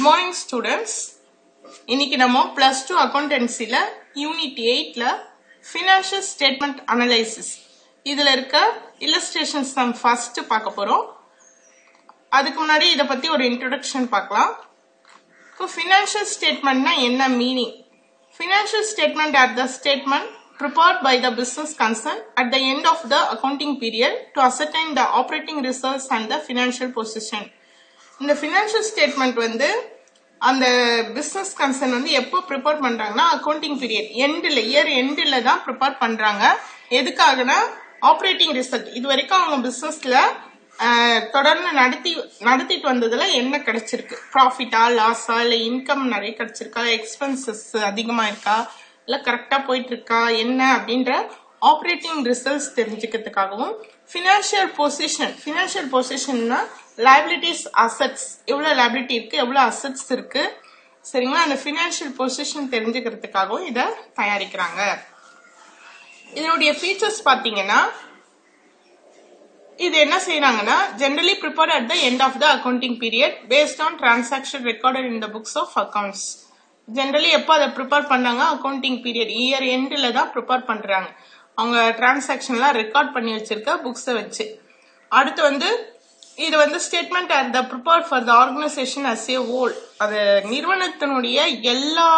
Morning students இன்னைக்கு நம்ம plus two அக்கௌண்டன்சில யூனிட் எயிட்ல ஃபினான்ஷியல் ஸ்டேட்மெண்ட் அனலைசிஸ் இதுல இருக்க இல்லஸ்ட்ரேஷன்ஸ் நம்ம ஃபர்ஸ்ட் பார்க்க போறோம் அதுக்கு முன்னாடி இதை பத்தி ஒரு இன்ட்ரோடக்ஷன் பார்க்கலாம் இப்போ ஃபினான்ஷியல் ஸ்டேட்மெண்ட்னா என்ன meaning financial statement are the statement prepared by the business concern at the end of the accounting period to ascertain the operating results and the financial position. இந்த ஃபினான்ஷியல் ஸ்டேட்மெண்ட் வந்து அந்த business concern வந்து எப்போ prepare பண்றாங்கன்னா accounting period எண்டில் year எண்டில் தான் prepare பண்றாங்க எதுக்காகனா ஆப்ரேட்டிங் ரிசல்ட் இது வரைக்கும் அவங்க பிஸ்னஸ்ல தொடர்ந்து நடத்தி நடத்திட்டு வந்ததுல என்ன கிடைச்சிருக்கு ப்ராஃபிட்டா லாஸா இல்லை இன்கம் நிறைய கிடைச்சிருக்கா எக்ஸ்பென்சஸ் அதிகமா இருக்கா இல்லை கரெக்டாக போயிட்டு இருக்கா என்ன அப்படின்ற ஆப்ரேட்டிங் ரிசல்ட்ஸ் தெரிஞ்சுக்கிறதுக்காகவும் ஃபினான்ஷியல் பொசிஷன் ஃபினான்ஷியல் பொசிஷன்னா லைபிலிட்டிஸ் அசட்ஸ் எவ்வளோ லைபிலிட்டி இருக்கு எவ்வளோ அசட்ஸ் இருக்கு சரிங்களா அந்த ஃபினான்ஷியல் பொசிஷன் தெரிஞ்சுக்கிறதுக்காகவும் இதை தயாரிக்கிறாங்க இதனுடைய ஃபீச்சர்ஸ் பார்த்தீங்கன்னா இது என்ன செய்யறாங்கன்னா generally prepare at the end of the accounting period based on transaction recorded in the books of accounts generally எப்போ அதை ப்ரிப்பேர் பண்ணாங்க அக்கௌண்டிங் பீரியட் இயர் எண்டில் தான் ப்ரிப்பேர் பண்ணுறாங்க அவங்க டிரான்சாக்ஷன்லாம் ரெக்கார்ட் பண்ணி வச்சிருக்க புக்ஸை வச்சு அடுத்து வந்து இது வந்து statement at the prepare for the organisation as a whole அது நிறுவனத்தினுடைய எல்லா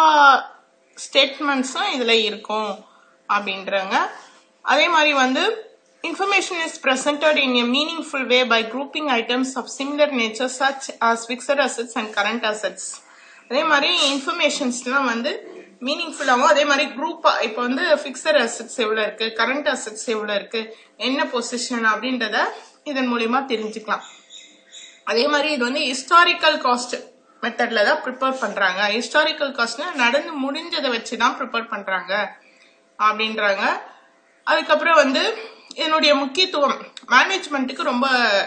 ஸ்டேட்மெண்ட்ஸும் இதில் இருக்கும் அப்படின்றாங்க அதே மாதிரி வந்து information is presented in a meaningful way by grouping items of similar nature such as fixed assets and current assets. அதே மாதிரி இன்ஃபர்மேஷன்ஸ்லாம் வந்து மீனிங்ஃபுல்லாகவும் அதே மாதிரி குரூப்பாக இப்போ வந்து ஃபிக்ஸட் அசட்ஸ் எவ்வளோ இருக்கு கரண்ட் அசட்ஸ் எவ்வளோ இருக்கு என்ன பொசிஷன் அப்படின்றத இதன் மூலியமா தெரிஞ்சுக்கலாம் அதே மாதிரி இது வந்து ஹிஸ்டாரிக்கல் காஸ்ட் மெத்தட்ல தான் ப்ரிப்பேர் பண்றாங்க ஹிஸ்டாரிக்கல் காஸ்ட்னா நடந்து முடிஞ்சதை வச்சு தான் ப்ரிப்பேர் பண்றாங்க அப்படின்றாங்க அதுக்கப்புறம் வந்து இதனுடைய முக்கியத்துவம் மேனேஜ்மெண்ட்டுக்கு ரொம்ப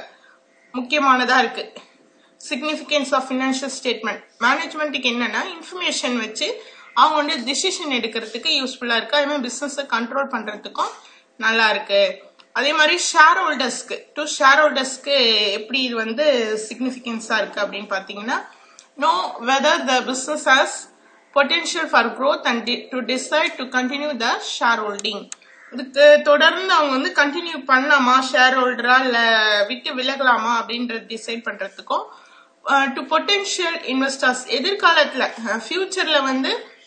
முக்கியமானதா இருக்கு சிக்னிஃபிகன்ஸ் ஆஃப் ஃபினான்ஷியல் ஸ்டேட்மெண்ட் மேனேஜ்மெண்ட்டுக்கு என்னன்னா இன்ஃபர்மேஷன் வச்சு அவங்க வந்து டிசிஷன் எடுக்கிறதுக்கு யூஸ்ஃபுல்லா இருக்கு அதே மாதிரி பிசினஸை கண்ட்ரோல் பண்றதுக்கும் நல்லா இருக்கு அதே மாதிரி ஷேர் ஹோல்டர்ஸ்க்கு டு ஷேர் ஹோல்டர்ஸ்க்கு எப்படி இது வந்து சிக்னிஃபிகன்ஸா இருக்கு அப்படின்னு பாத்தீங்கன்னா know whether the business has potential for growth and to decide to continue the shareholding இதுக்கு தொடர்ந்து அவங்க வந்து கண்டினியூ பண்ணலாமா ஷேர் ஹோல்டரா இல்ல விட்டு விலகலாமா அப்படின்றது டிசைட் பண்றதுக்கும் டு பொட்டென்ஷியல் இன்வெஸ்டர்ஸ் எதிர்காலத்துல ஃபியூச்சர்ல வந்து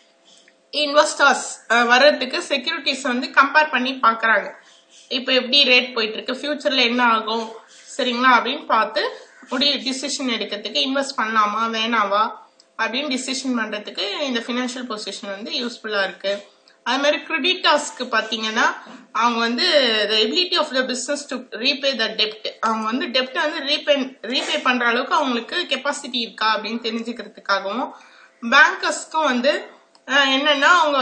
இன்வெஸ்டர்ஸ் வர்றதுக்கு செக்யூரிட்டிஸ் வந்து கம்பேர் பண்ணி பாக்குறாங்க இப்போ எப்படி ரேட் போயிட்டு இருக்கு ஃபியூச்சர்ல என்ன ஆகும் சரிங்களா அப்படின்னு பார்த்து முடிவு டிசிஷன் எடுக்கிறதுக்கு இன்வெஸ்ட் பண்ணலாமா வேணாவா அப்படின்னு டிசிஷன் பண்றதுக்கு இந்த ஃபினான்ஷியல் பொசிஷன் வந்து யூஸ்ஃபுல்லா இருக்கு அது மாதிரி கிரெடிட்டர்ஸ்க்கு பார்த்தீங்கன்னா அவங்க வந்து the ability of the business to repay the டெப்ட் அவங்க வந்து டெப்ட் வந்து ரீபே ரீபே பண்ற அளவுக்கு அவங்களுக்கு கெப்பாசிட்டி இருக்கா அப்படின்னு தெரிஞ்சுக்கிறதுக்காகவும் பேங்கர்ஸ்க்கும் வந்து என்னன்னா அவங்க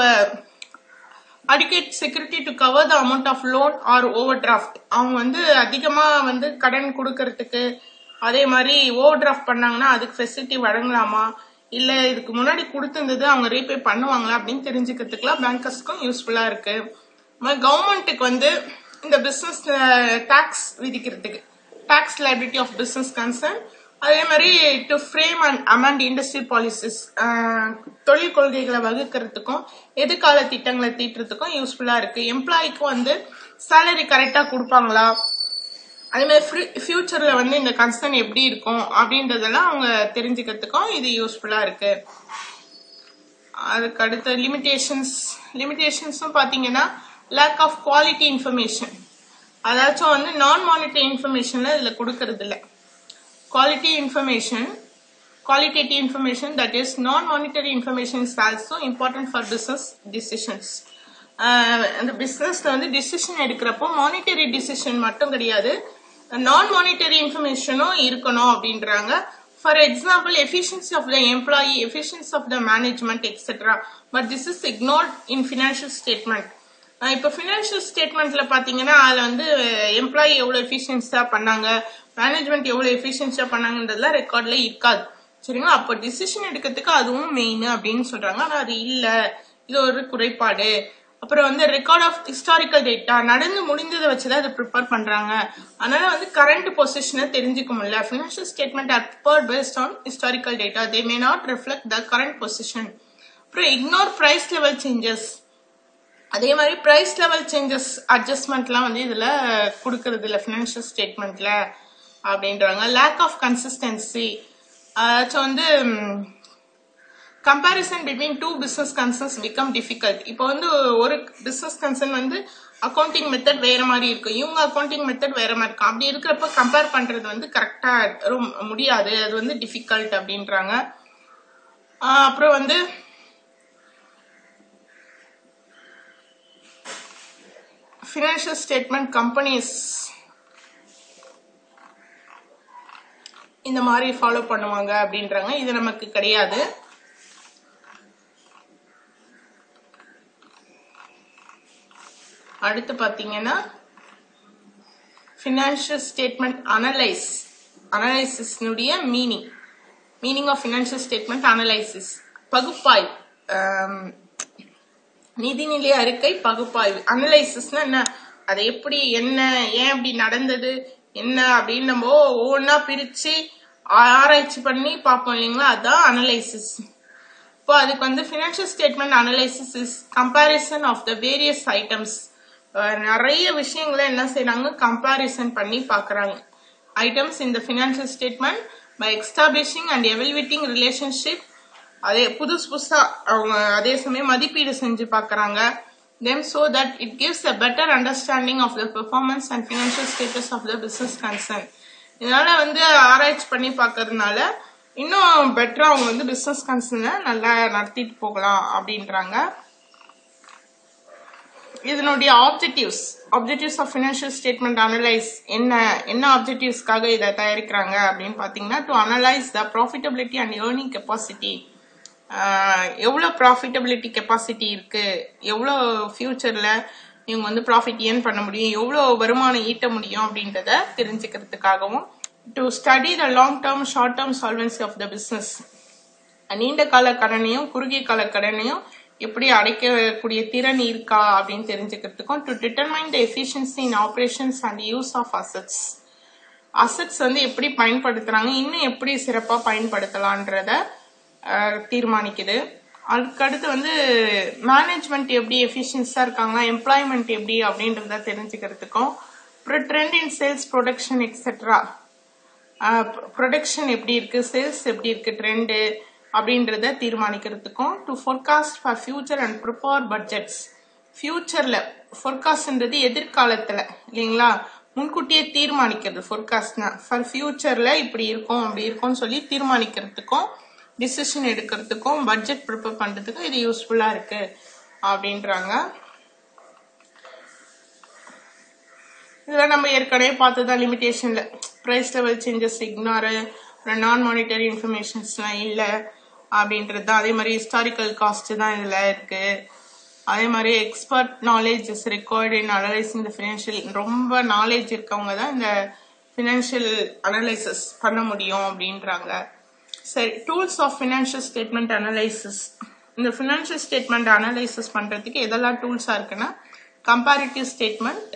adequate security to cover the amount of loan or overdraft அவங்க வந்து அதிகமாக வந்து கடன் கொடுக்கறதுக்கு அதே மாதிரி ஓவர் டிராஃப்ட் பண்ணாங்கன்னா அதுக்கு ஃபெசிலிட்டி வழங்கலாமா இல்ல இதுக்கு முன்னாடி கொடுத்திருந்தது அவங்க ரீபே பண்ணுவாங்களா அப்படின்னு தெரிஞ்சுக்கிறதுக்குலாம் பேங்கர்ஸ்க்கும் யூஸ்ஃபுல்லா இருக்கு கவர்மெண்ட்டுக்கு வந்து இந்த பிசினஸ் டாக்ஸ் விதிக்கிறதுக்கு tax liability of business concern அதே மாதிரி to frame and amend industrial policies தொழில் கொள்கைகளை வகுக்கிறதுக்கும் எதிர்கால திட்டங்களை தீட்டுறதுக்கும் யூஸ்ஃபுல்லா இருக்கு எம்ப்ளாய்க்கும் வந்து சேலரி கரெக்டா கொடுப்பாங்களா அதே மாதிரி ஃபியூச்சர்ல வந்து இந்த கன்சர்ன் எப்படி இருக்கும் அப்படின்றதெல்லாம் அவங்க தெரிஞ்சுக்கிறதுக்கும் இது யூஸ்ஃபுல்லா இருக்கு அதுக்கு அடுத்த லிமிடேஷன்ஸ் லிமிடேஷன்ஸும் பாத்தீங்கன்னா லேக் ஆஃப் குவாலிட்டி இன்ஃபர்மேஷன் அதாச்சும் வந்து நான் மானிட்டரி இன்ஃபர்மேஷன்ல இதுல கொடுக்கறது இல்லை quality information qualitative information that is non-monetary information is also important for business decisions அந்த பிஸ்னஸ்ல வந்து டிசிஷன் எடுக்கிறப்போ மானிட்டரி டிசிஷன் மட்டும் கிடையாது நான் மானிட்டரி இன்ஃபர்மேஷனும் இருக்கணும் அப்படின்றாங்க for example efficiency of the employee efficiency of the management etcetera but this is ignored in financial statement இப்போ financial ஸ்டேட்மெண்ட்ல பாத்தீங்கன்னா அதுல வந்து எம்ப்ளாயி எவ்வளவு எஃபிஷியன்ஸா பண்ணாங்க மேனேஜ்மெண்ட் எவ்வளவு எஃபிஷியன்ஸா பண்ணாங்கன்றதுலாம் ரெக்கார்ட்ல இருக்காது சரிங்களா அப்போ டிசிஷன் எடுக்கிறதுக்கு அதுவும் மெயின் அப்படின்னு சொல்றாங்க ஆனா அது இல்ல இது ஒரு குறைபாடு அப்புறம் வந்து ரெக்கார்ட் ஆஃப் ஹிஸ்டாரிக்கல் டேட்டா நடந்து முடிஞ்சதை வச்சுதான் அதை ப்ரிப்பேர் பண்றாங்க அதனால வந்து கரண்ட் பொசிஷனை தெரிஞ்சுக்க முடியல financial statement are prepared based on historical data they may not reflect the current position அப்புறம் இக்னோர் பிரைஸ் லெவல் சேஞ்சஸ் அதே மாதிரி பிரைஸ் லெவல் சேஞ்சஸ் அட்ஜஸ்ட்மெண்ட்லாம் வந்து இதுல கொடுக்கறது இல்ல ஃபினான்ஷியல் ஸ்டேட்மெண்ட்ல அப்படின்றாங்க லேக் ஆஃப் கன்சிஸ்டன்சி அதாச்சும் வந்து comparison between two business concerns become difficult இப்போ வந்து ஒரு பிசினஸ் கன்சர்ன் வந்து அக்கௌண்டிங் மெத்தட் வேற மாதிரி இருக்கும் இவங்க அக்கௌண்டிங் மெத்தட் வேற மாதிரி இருக்கும் அப்படி இருக்கிறப்ப கம்பேர் பண்றது வந்து கரெக்டா முடியாது அது வந்து டிஃபிகல்ட் அப்படின்றாங்க ஆஹ் அப்புறம் வந்து ஃபினான்ஷியல் ஸ்டேட்மெண்ட் கம்பெனிஸ் இந்த மாதிரி ஃபாலோ பண்ணுவாங்க அப்படின்றாங்க இது நமக்கு கிடையாது அடுத்து பாத்தீங்கன்னா ஃபினான்ஷியல் ஸ்டேட்மெண்ட் அனலைஸ் அனலைசிஸ்னுடைய meaning meaning of financial statement analysis பகுப்பாய்வு ஆம், நிதிநிலை அறிக்கை பகுப்பாய்வு அனலைசிஸ்னா என்ன அது எப்படி என்ன ஏன் அப்படி நடந்தது என்ன அப்படின்னு நம்ம ஒவ்வொன்றா பிரிச்சு ஆராய்ச்சி பண்ணி பார்ப்போம் இல்லைங்களா அதான் அனலைசிஸ் இப்போ அதுக்கு வந்து financial statement analysis is comparison of the various items நிறைய விஷயங்களை என்ன செய்றாங்க கம்பேரிசன் பண்ணி பார்க்கறாங்க ஐட்டம்ஸ் இந்த financial statement by establishing and evaluating relationship அதே புதுசு புதுசா அவங்க அதே சமயம் மதிப்பீடு செஞ்சு பார்க்கறாங்க them so that it gives a better understanding of the performance and financial status of the business concern இதனால வந்து ஆராய்ச்சி பண்ணி பார்க்கறதுனால இன்னும் பெட்டரா அவங்க வந்து பிசினஸ் கன்சர்னை நல்லா நடத்திட்டு போகலாம் அப்படின்றாங்க இதனுடைய objectives objectives of financial statement analyse என்ன என்ன ஆப்ஜெக்டிவ்ஸ்க்காக இதை தயாரிக்கிறாங்க அப்படின்னு பார்த்தீங்கன்னா to analyse the profitability and earning capacity எவ்வளோ ப்ராஃபிட்டபிலிட்டி கெப்பாசிட்டி இருக்கு எவ்வளோ ஃபியூச்சர்ல இவங்க வந்து ப்ராஃபிட் ஏர்ன் பண்ண முடியும் எவ்வளோ வருமானம் ஈட்ட முடியும் அப்படின்றத தெரிஞ்சுக்கிறதுக்காகவும் to study the long term short term solvency of the business நீண்ட கால கடனையும் குறுகிய கால கடனையும் எப்படி அடைக்கக்கூடிய திறன் இருக்கா அப்படின்னு தெரிஞ்சுக்கிறதுக்கும் to determine the efficiency in operations and use of assets assets வந்து எப்படி பயன்படுத்துறாங்க இன்னும் எப்படி சிறப்பா பயன்படுத்தலான்றத அஹ், தீர்மானிக்குது அதுக்கடுத்து வந்து மேனேஜ்மெண்ட் எப்படி எஃபிஷியன்ஸா இருக்காங்களா எம்ப்ளாய்மெண்ட் எப்படி அப்படின்றத தெரிஞ்சுக்கிறதுக்கும் அப்புறம் trend in sales production etcetera production எப்படி இருக்கு சேல்ஸ் எப்படி இருக்கு ட்ரெண்டு அப்படின்றத தீர்மானிக்கிறதுக்கும் to forecast for future and prepare budgets ஃபியூச்சர்ல ஃபோர்காஸ்ட்ன்றது எதிர்காலத்துல இல்லைங்களா முன்கூட்டியே தீர்மானிக்கிறது ஃபோர்காஸ்ட்னா ஃபார் ஃபியூச்சர்ல இப்படி இருக்கும் அப்படி இருக்கும்னு சொல்லி தீர்மானிக்கிறதுக்கும் டிசிஷன் எடுக்கிறதுக்கும் பட்ஜெட் ப்ரிப்பேர் பண்றதுக்கும் இது யூஸ்ஃபுல்லா இருக்கு அப்படின்றாங்க இதெல்லாம் நம்ம ஏற்கனவே பார்த்ததா லிமிடேஷன்ல price level changes ignore non monetary இன்ஃபர்மேஷன்ஸ்லாம் இல்லை அப்படின்றது தான் அதே மாதிரி ஹிஸ்டாரிக்கல் காஸ்ட் தான் இதில் இருக்கு அதே மாதிரி expert knowledge is required in analysing the financial ரொம்ப நாலேஜ் இருக்கவங்க தான் இந்த ஃபினான்ஷியல் அனலைசிஸ் பண்ண முடியும் அப்படின்றாங்க சரி tools of financial statement analysis இந்த ஃபினான்ஷியல் ஸ்டேட்மெண்ட் அனலைசிஸ் பண்றதுக்கு எதெல்லாம் டூல்ஸா இருக்குன்னா கம்பேரிட்டிவ் ஸ்டேட்மெண்ட்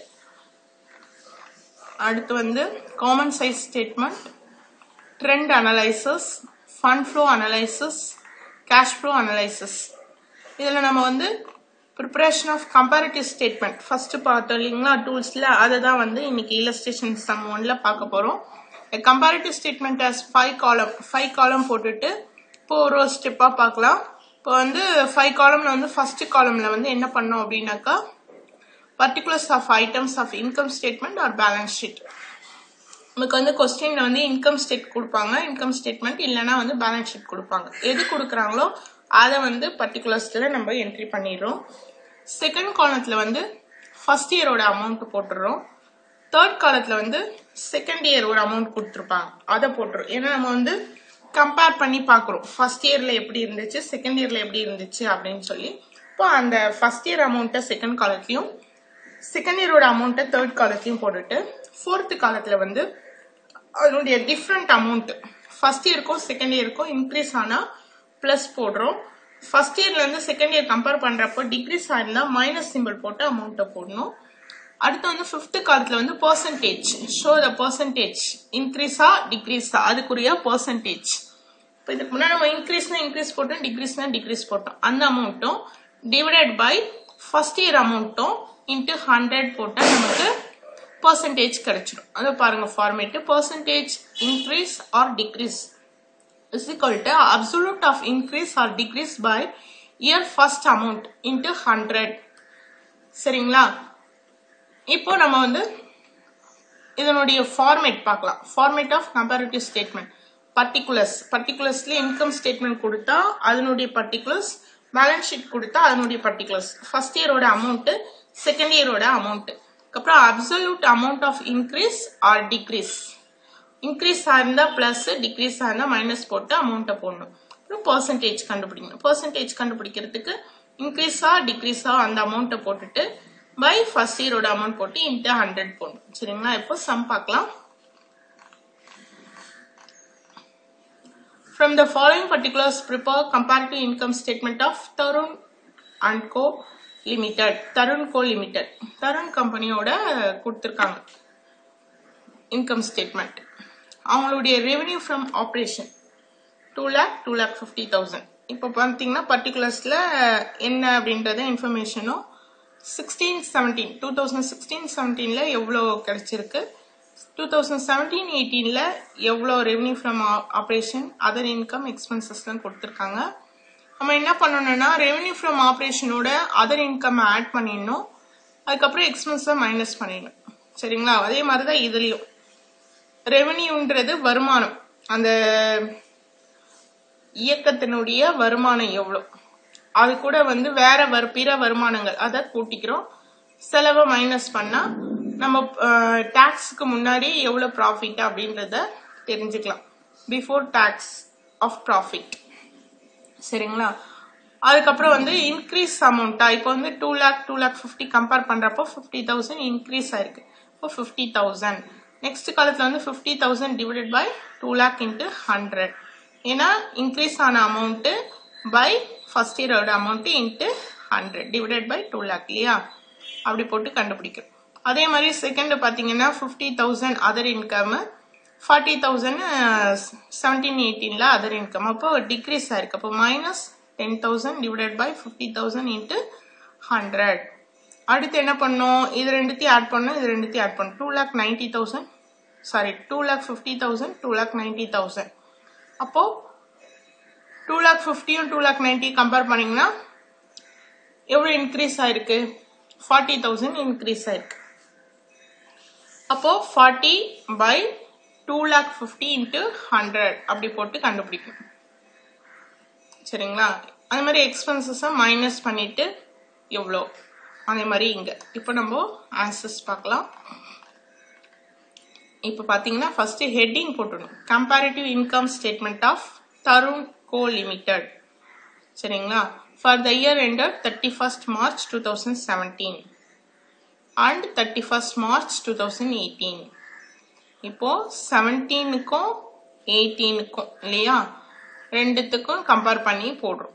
அடுத்து வந்து common size statement trend analysis fund flow analysis cash flow analysis இதில் நம்ம வந்து preparation of comparative statement first பார்த்தோம் இல்லைங்களா டூல்ஸில் அதை தான் வந்து இன்னைக்கு இல்லஸ்ட்ரேஷன் சம் ஒன்ல பார்க்க போகிறோம் comparative statement as five column five column போட்டுட்டு இப்போ ஒரு ஒரு ஸ்டெப்பாக பார்க்கலாம் இப்போ வந்து ஃபைவ் காலம்ல வந்து ஃபர்ஸ்ட் காலம்ல வந்து என்ன பண்ணோம் அப்படின்னாக்கா particulars of items of income statement or balance sheet நமக்கு வந்து கொஸ்டின்ல வந்து இன்கம் ஸ்டேட் கொடுப்பாங்க இன்கம் ஸ்டேட்மெண்ட் இல்லைன்னா வந்து பேலன்ஸ் ஷீட் கொடுப்பாங்க எது கொடுக்குறாங்களோ அதை வந்து பர்டிகுலர்ஸ்ல நம்ம என்ட்ரி பண்ணிடுறோம் செகண்ட் காலத்துல வந்து ஃபர்ஸ்ட் இயரோட அமௌண்ட் போட்டுடுறோம் தேர்ட் காலத்துல வந்து செகண்ட் இயர் ஒரு அமௌண்ட் கொடுத்துருப்பாங்க அதை போட்டுரும் ஏன்னா நம்ம வந்து கம்பேர் பண்ணி பார்க்குறோம் ஃபர்ஸ்ட் இயர்ல எப்படி இருந்துச்சு செகண்ட் இயர்ல எப்படி இருந்துச்சு அப்படின்னு சொல்லி இப்போ அந்த ஃபர்ஸ்ட் இயர் அமௌண்ட்டை செகண்ட் காலத்துலயும் செகண்ட் இயரோட அமௌண்ட்டை தேர்ட் காலத்துலயும் போட்டுட்டு ஃபோர்த்து காலத்துல வந்து அதனுடைய டிஃப்ரெண்ட் அமௌண்ட் ஃபர்ஸ்ட் இயருக்கும் செகண்ட் இயருக்கும் இன்க்ரீஸ் ஆனா ப்ளஸ் போடுறோம் ஃபர்ஸ்ட் இயர்ல இருந்து செகண்ட் இயர் கம்பேர் பண்றப்போ டிகிரிஸ் ஆயிருந்தா மைனஸ் சிம்பிள் போட்டு அமௌண்ட்டை போடணும் அடுத்து வந்து ஃபிஃப்த் காலத்துல வந்து பர்சன்டேஜ் ஷோ த பர்சன்டேஜ் இன்க்ரீஸா டிக்ரீஸா அதுக்குரிய பர்சன்டேஜ் இப்போ இதுக்கு முன்னாடி நம்ம இன்க்ரீஸ்னா இன்க்ரீஸ் போட்டோம் டிக்ரீஸ்னா டிக்ரீஸ் போட்டோம் அந்த அமௌண்ட்டும் டிவைடட் பை ஃபர்ஸ்ட் இயர் அமௌண்ட்டும் இன்ட்டு ஹண்ட்ரட் போட்டால் நமக்கு பர்சன்டேஜ் கிடைச்சிடும் அதை பாருங்க format percentage increase or decrease is equal to absolute of increase or decrease by year first amount into 100 சரிங்களா இப்போ நம்ம வந்து இதனுடைய ஃபார்மேட் பார்க்கலாம் format of comparative statement particulars பர்டிகுலர்ஸ்ல இன்கம் ஸ்டேட்மெண்ட் கொடுத்தா அதனுடைய பர்டிகுலர்ஸ் பேலன்ஸ் ஷீட் கொடுத்தா அதனுடைய பர்டிகுலர்ஸ் ஃபர்ஸ்ட் இயரோட அமௌண்ட் செகண்ட் இயரோட அமௌண்ட் அப்புறம் absolute amount of increase or decrease increase ஆயிருந்தா பிளஸ் டிக்ரீஸ் ஆயிருந்தா மைனஸ் போட்டு அமௌண்ட்டை போடணும் அப்புறம் பர்சன்டேஜ் கண்டுபிடிக்கணும் பர்சன்டேஜ் கண்டுபிடிக்கிறதுக்கு இன்க்ரீஸா டிக்ரீஸா அந்த அமௌண்ட்டை போட்டுட்டு பை ஃபர்ஸ்ட் இயரோட அமௌண்ட் போட்டு இன்ட்டு ஹண்ட்ரட் போடணும் சரிங்களா இப்போ சம் பார்க்கலாம் From the following particulars, prepare comparative income statement of Tarun and Co. Limited. Tarun Co. Limited. Tarun கம்பெனியோட கொடுத்துருக்காங்க இன்கம் ஸ்டேட்மெண்ட் அவங்களுடைய revenue from operation two lakh two lakh fifty thousand இப்போ பார்த்தீங்கன்னா பர்டிகுலர்ஸில் என்ன அப்படின்றத இன்ஃபர்மேஷனும் sixteen seventeen two thousand sixteen செவன்டீனில் எவ்வளோ கிடைச்சிருக்கு டூ தௌசண்ட் செவன்டீன் எயிட்டீனில் எவ்வளோ revenue from operation other income எக்ஸ்பென்சஸ்லாம் கொடுத்துருக்காங்க நம்ம என்ன பண்ணணும்னா ரெவென்யூ ஃப்ரம் ஆப்ரேஷனோட அதர் இன்கம் ஆட் பண்ணிடணும் அதுக்கப்புறம் எக்ஸ்பென்ஸை மைனஸ் பண்ணிடணும் சரிங்களா அதே மாதிரி தான் இதுலேயும் ரெவென்யூன்றது வருமானம் அந்த இயக்கத்தினுடைய வருமானம் எவ்வளோ அது கூட வந்து வேற வரு பிற வருமானங்கள் அதை கூட்டிக்கிறோம் செலவை மைனஸ் பண்ணா நம்ம டாக்ஸ்க்கு முன்னாடி எவ்வளோ ப்ராஃபிட் அப்படின்றத தெரிஞ்சுக்கலாம் பிஃபோர் டாக்ஸ் ஆஃப் ப்ராஃபிட் சரிங்களா அதுக்கப்புறம் வந்து இன்க்ரீஸ் அமௌண்ட்டா இப்போ வந்து two lakh two lakh fifty compare பண்ணுறப்போ ஃபிஃப்டி தௌசண்ட் இன்க்ரீஸ் ஆயிருக்கு இப்போ ஃபிஃப்டி தௌசண்ட் நெக்ஸ்ட் காலத்தில் வந்து fifty thousand divided by two lakh into hundred ஏன்னா இன்க்ரீஸ் ஆன அமௌண்ட்டு பை ஃபர்ஸ்ட் இயரோட amount into hundred divided by two lakh இல்லையா அப்படி போட்டு கண்டுபிடிக்கிறோம் அதே மாதிரி செகண்ட் பார்த்தீங்கன்னா fifty thousand other income forty thousand seventeen எயிட்டீனில் அதர் இன்கம் அப்போ டிக்ரீஸ் ஆயிருக்கு அப்போ minus ten thousand divided by fifty thousand into hundred அடுத்து என்ன பண்ணோம் இது ரெண்டுத்தையும் ஆட் பண்ணோம் இது ரெண்டுத்தையும் ஆட் பண்ணோம் two lakh ninety thousand sorry two lakh fifty thousand two lakh ninety thousand அப்போ டூ லேக் ஃபிஃப்டியும் டூ லேக் நைன்டி கம்பேர் பண்ணீங்கன்னா எவ்வளோ இன்க்ரீஸ் ஆயிருக்கு ஃபார்ட்டி தௌசண்ட் இன்க்ரீஸ் ஆயிருக்கு அப்போ forty by two lakh fifty into hundred அப்படி போட்டு கண்டுபிடிக்கணும் சரிங்களா அது மாதிரி எக்ஸ்பென்சஸை மைனஸ் பண்ணிட்டு எவ்வளோ அதே மாதிரி இங்க இப்போ நம்ம ஆன்சர்ஸ் பார்க்கலாம் இப்போ பார்த்தீங்கன்னா ஃபர்ஸ்ட் ஹெட்டிங் போட்டுடணும் comparative income statement of Tarun co limited சரிங்களா for the year ended thirty first March two thousand seventeen and thirty first March two thousand eighteen இப்போ செவன்டீனுக்கும் எயிட்டீனுக்கும் இல்லையா ரெண்டுத்துக்கும் கம்பேர் பண்ணி போடுறோம்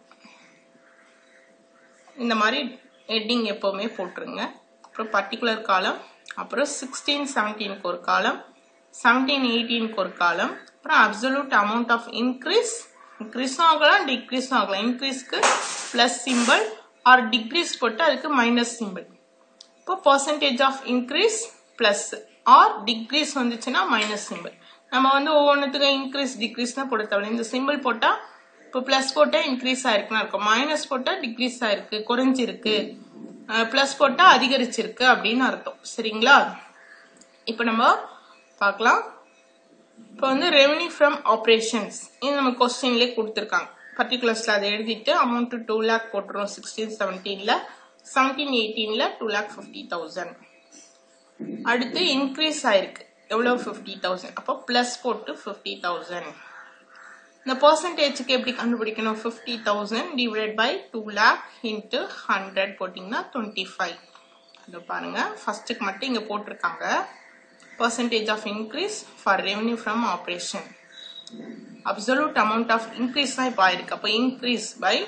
இந்த மாதிரி ஹெட்டிங் எப்போவுமே போட்டுருங்க அப்புறம் பர்டிகுலர் காலம் அப்புறம் சிக்ஸ்டீன் செவன்டீனுக்கு ஒரு காலம் செவன்டீன் எயிட்டீனுக்கு ஒரு காலம் அப்புறம் அப்சல்யூட் அமௌண்ட் ஆஃப் இன்க்ரீஸ் இன்க்ரீஸும் ஆகலாம் டிக்ரீஸும் ஆகலாம் இன்க்ரீஸ்க்கு ப்ளஸ் சிம்பிள் ஆர் டிக்ரீஸ் போட்டு அதுக்கு மைனஸ் சிம்பிள் இப்போ percentage of increase plus or decrease வந்துச்சுன்னா மைனஸ் சிம்பிள் நம்ம வந்து ஒவ்வொன்றுத்துக்கும் இன்க்ரீஸ் டிக்ரீஸ்னா போட தேவை இந்த சிம்பிள் போட்டால் இப்போ ப்ளஸ் போட்டால் இன்க்ரீஸ் ஆயிருக்குன்னு இருக்கும் மைனஸ் போட்டால் டிக்ரீஸ் ஆயிருக்கு குறைஞ்சிருக்கு ப்ளஸ் போட்டால் அதிகரிச்சிருக்கு அப்படின்னு அர்த்தம் சரிங்களா இப்போ நம்ம பார்க்கலாம் இப்போ வந்து ரெவன்யூ ஃப்ரம் ஆப்ரேஷன்ஸ் இது நம்ம கொஸ்டின்லேயே கொடுத்துருக்காங்க பர்டிகுலர்ஸில் அதை எழுதிட்டு அமௌண்ட் டூ லேக் போட்டுரும் சிக்ஸ்டீன் செவன்டீனில் செவன்டீன் எயிட்டீனில் டூ லேக் ஃபிஃப்டி தௌசண்ட் அடுத்து இன்க்ரீஸ் ஆயிருக்கு எவ்வளோ ஃபிஃப்டி தௌசண்ட் அப்போ ப்ளஸ் போட்டு ஃபிஃப்டி தௌசண்ட் இந்த பர்சன்டேஜுக்கு எப்படி கண்டுபிடிக்கணும் fifty thousand divide by two lakh into hundred போட்டிங்கன்னா டுவெண்ட்டி ஃபைவ் இது பாருங்க ஃபர்ஸ்ட்டுக்கு மட்டும் இங்கே போட்டிருக்காங்க percentage of increase for revenue from operation absolute amount of increase தான் இப்போ ஆயிருக்கு அப்போ increase by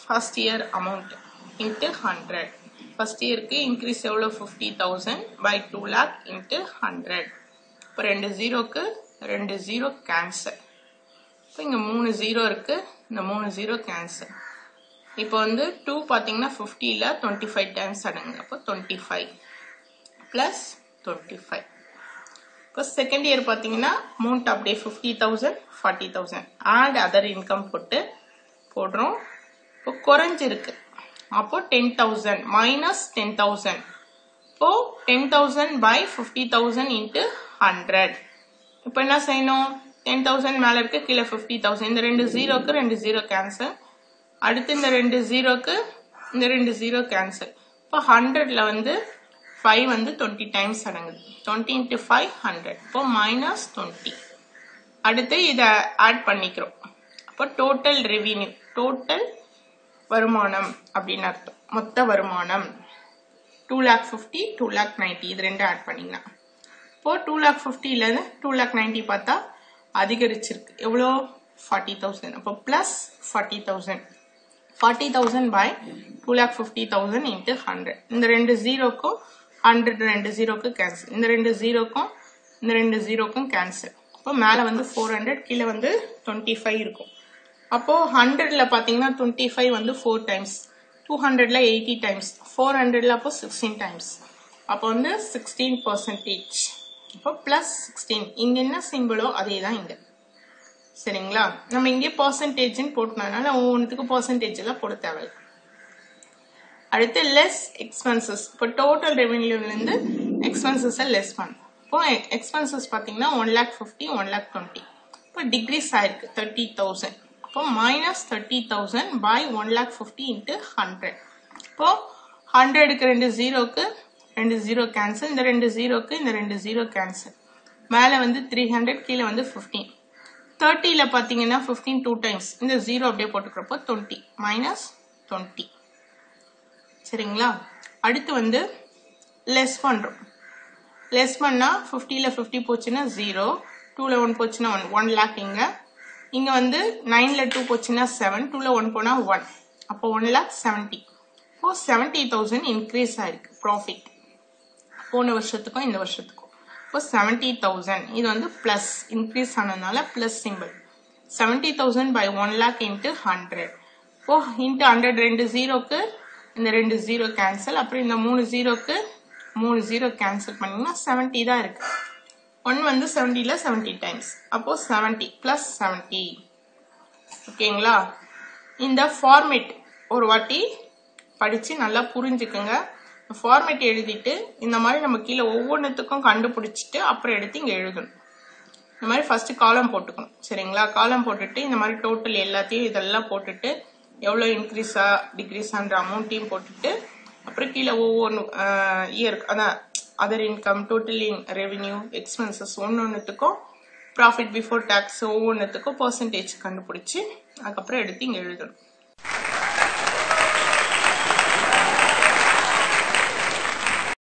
first year amount into hundred first இயருக்கு இன்க்ரீஸ் எவ்வளோ fifty thousand by two lakh into hundred இப்போ ரெண்டு ஜீரோக்கு ரெண்டு ஜீரோ கேன்சல் இப்போ இங்கே மூணு ஜீரோ இருக்கு இந்த மூணு ஜீரோ கேன்சல் இப்போ வந்து டூ பார்த்தீங்கன்னா ஃபிஃப்டியில் டுவெண்ட்டி ஃபைவ் டைம்ஸ் அடங்கு அப்போ twenty five plus twenty five இப்போ செகண்ட் இயர் பார்த்தீங்கன்னா அமௌண்ட் அப்படியே fifty thousand forty thousand add other income போட்டு போடுறோம் இப்போ குறைஞ்சிருக்கு அப்போ ten thousand minus ten thousand இப்போ ten thousand by fifty thousand into hundred இப்போ என்ன செய்யணும் டென் தௌசண்ட் மேலே இருக்கு கீழே ஃபிஃப்டி தௌசண்ட் இந்த ரெண்டு ஜீரோக்கு ரெண்டு ஜீரோ கேன்சல் அடுத்து இந்த ரெண்டு ஜீரோக்கு இந்த ரெண்டு ஜீரோ கேன்சல் இப்போ ஹண்ட்ரட்ல வந்து ஃபைவ் வந்து டுவெண்ட்டி டைம்ஸ் அடங்குது டுவெண்ட்டி இன்ட்டு ஃபைவ் ஹண்ட்ரட் இப்போ மைனஸ் டுவெண்ட்டி அடுத்து இதை ஆட் பண்ணிக்கிறோம் அப்போ டோட்டல் ரெவின்யூ டோட்டல் வருமானம் அப்படின்னு அர்த்தம் மொத்த வருமானம் two lakh fifty two lakh ninety இது ரெண்டும் ஆட் பண்ணிங்கன்னா இப்போ டூ லேக் ஃபிஃப்டிலேருந்து டூ லேக் நைன்டி பார்த்தா அதிகரிச்சிருக்கு எவ்வளோ ஃபார்ட்டி தௌசண்ட் அப்போ plus forty thousand forty thousand by two lakh fifty thousand into hundred இந்த ரெண்டு ஜீரோக்கும் ஹண்ட்ரட் ரெண்டு ஜீரோக்கு கேன்சல் இந்த ரெண்டு ஜீரோக்கும் இந்த ரெண்டு ஜீரோக்கும் கேன்சல் அப்போ மேலே வந்து ஃபோர் ஹண்ட்ரட் கீழே வந்து டுவெண்ட்டி ஃபைவ் இருக்கும் அப்போ ஹண்ட்ரட்ல பார்த்தீங்கன்னா டுவெண்ட்டி ஃபைவ் வந்து ஃபோர் டைம்ஸ் டூ ஹண்ட்ரட்ல எயிட்டி டைம்ஸ் ஃபோர் ஹண்ட்ரட்ல அப்போ சிக்ஸ்டீன் டைம்ஸ் அப்போ வந்து சிக்ஸ்டீன் பர்சன்டேஜ் அப்போ பிளஸ் சிக்ஸ்டீன் இங்க என்ன சிம்பிளோ அதே தான் இங்க சரிங்களா நம்ம இங்கே பர்சன்டேஜ்னு போட்டனால ஒவ்வொன்றுத்துக்கு பர்சன்டேஜ் எல்லாம் போட தேவையில்லை அடுத்து லெஸ் எக்ஸ்பென்சஸ் இப்போ டோட்டல் ரெவென்யூலேருந்து எக்ஸ்பென்சஸை லெஸ் பண்ணும் இப்போ எக்ஸ்பென்சஸ் பார்த்தீங்கன்னா one lakh fifty one lakh twenty இப்போ டிக்ரீஸ் ஆயிருக்கு தேர்ட்டி தௌசண்ட் இப்போ minus thirty thousand by one lakh fifty into hundred இப்போ ஹண்ட்ரடுக்கு ரெண்டு ஜீரோக்கு ரெண்டு ஜீரோ கேன்சல் இந்த ரெண்டு ஜீரோக்கு இந்த ரெண்டு ஜீரோ கேன்சல் மேலே வந்து த்ரீ ஹண்ட்ரட் கீழே வந்து ஃபிஃப்டீன் தேர்ட்டியில் பார்த்தீங்கன்னா ஃபிஃப்டீன் டூ டைம்ஸ் இந்த ஜீரோ அப்படியே போட்டுக்கிறப்போ டுவெண்ட்டி மைனஸ் டுவெண்ட்டி சரிங்களா அடுத்து வந்து லெஸ் பண்ணுறோம் லெஸ் பண்ணால் ஃபிஃப்டியில் ஃபிஃப்டி போச்சுன்னா ஜீரோ டூவில் ஒன் போச்சுன்னா ஒன் ஒன் லேக் இங்கே இங்கே வந்து நைனில் டூ போச்சுன்னா செவன் டூவில் ஒன் போனால் ஒன் அப்போ ஒன் லேக் செவன்ட்டி இப்போ செவன்ட்டி தௌசண்ட் இன்க்ரீஸ் ஆயிருக்கு ப்ராஃபிட் போன வருஷத்துக்கும் இந்த வருஷத்துக்கும் இப்போ செவன்ட்டி தௌசண்ட் இது வந்து ப்ளஸ் இன்க்ரீஸ் ஆனதுனால plus simple seventy thousand by one lakh into hundred இப்போ இன்ட்டு ஹண்ட்ரட் ரெண்டு ஜீரோக்கு இந்த ரெண்டு ஜீரோ கேன்சல் அப்புறம் இந்த மூணு ஜீரோக்கு மூணு ஜீரோ கேன்சல் பண்ணிங்கன்னா செவன்ட்டி தான் இருக்கு ஒன் வந்து செவன்ட்டியில் செவன்ட்டி டைம்ஸ் அப்போ செவன்ட்டி ப்ளஸ் செவன்ட்டி ஓகேங்களா இந்த ஃபார்மேட் ஒரு வாட்டி படித்து நல்லா புரிஞ்சுக்குங்க ஃபார்மேட் எழுதிட்டு இந்த மாதிரி நம்ம கீழே ஒவ்வொன்றுத்துக்கும் கண்டுபிடிச்சிட்டு அப்புறம் எடுத்து இங்கே எழுதணும் இந்த மாதிரி ஃபர்ஸ்ட் காலம் போட்டுக்கணும் சரிங்களா காலம் போட்டுட்டு இந்த மாதிரி டோட்டல் எல்லாத்தையும் இதெல்லாம் போட்டுட்டு எவ்வளோ இன்க்ரீஸா டிக்ரீஸான்ற அமௌண்ட்டையும் போட்டுட்டு அப்புறம் கீழே ஒவ்வொன்று இயர் அதான் other income total revenue expenses ஒன்று ஒன்றுத்துக்கும் ப்ராஃபிட் பிஃபோர் டேக்ஸ் ஒவ்வொன்றுத்துக்கும் பர்சன்டேஜ் கண்டுபிடிச்சி அதுக்கப்புறம் எடுத்து இங்கே எழுதணும்